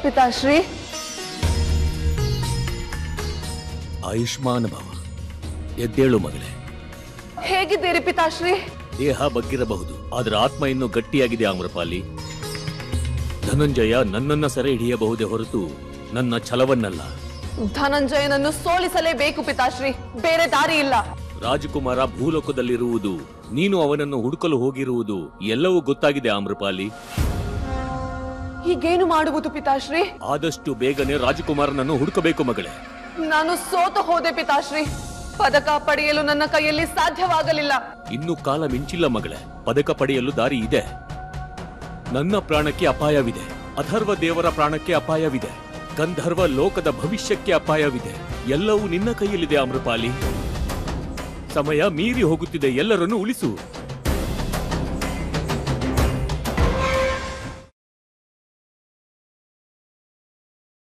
ಪಿತಾಶ್ರೀ ಆಯುಷ್ಮಾನ್ ಭವ ಎದ್ದೇಳು ಮಗಳೇ ಹೇಗಿದ್ದೀರಿ ಪಿತಾಶ್ರೀ ದೇಹ ಬಗ್ಗಿರಬಹುದು ಆದ್ರೆ ಆತ್ಮ ಇನ್ನೂ ಗಟ್ಟಿಯಾಗಿದೆ ಆಮ್ರಪಾಲಿ ಧನಂಜಯ ನನ್ನನ್ನ ಸೆರೆ ಹಿಡಿಯಬಹುದೇ ಹೊರತು ನನ್ನ ಛಲವನ್ನಲ್ಲ ಧನಂಜಯನನ್ನು ಸೋಲಿಸಲೇಬೇಕು ಪಿತಾಶ್ರೀ ಬೇರೆ ದಾರಿ ಇಲ್ಲ ರಾಜಕುಮಾರ ಭೂಲೋಕದಲ್ಲಿರುವುದು ನೀನು ಅವನನ್ನು ಹುಡುಕಲು ಹೋಗಿರುವುದು ಎಲ್ಲವೂ ಗೊತ್ತಾಗಿದೆ ಆಮ್ರಪಾಲಿ ಈಗೇನು ಮಾಡುವುದು ಪಿತಾಶ್ರೀ ಆದಷ್ಟು ಬೇಗನೆ ರಾಜಕುಮಾರನನ್ನು ಹುಡುಕಬೇಕು ಮಗಳೇ ನಾನು ಸೋತು ಹೋದೆ ಪಿತಾಶ್ರೀ ಪದಕ ಪಡೆಯಲು ನನ್ನ ಕೈಯಲ್ಲಿ ಸಾಧ್ಯವಾಗಲಿಲ್ಲ ಇನ್ನು ಕಾಲ ಮಿಂಚಿಲ್ಲ ಮಗಳೇ ಪದಕ ಪಡೆಯಲು ದಾರಿ ಇದೆ ನನ್ನ ಪ್ರಾಣಕ್ಕೆ ಅಪಾಯವಿದೆ ಅಥರ್ವ ದೇವರ ಪ್ರಾಣಕ್ಕೆ ಅಪಾಯವಿದೆ ಗಂಧರ್ವ ಲೋಕದ ಭವಿಷ್ಯಕ್ಕೆ ಅಪಾಯವಿದೆ ಎಲ್ಲವೂ ನಿನ್ನ ಕೈಯಲ್ಲಿದೆ ಅಮೃಪಾಲಿ ಸಮಯ ಮೀರಿ ಹೋಗುತ್ತಿದೆ ಎಲ್ಲರನ್ನು ಉಳಿಸು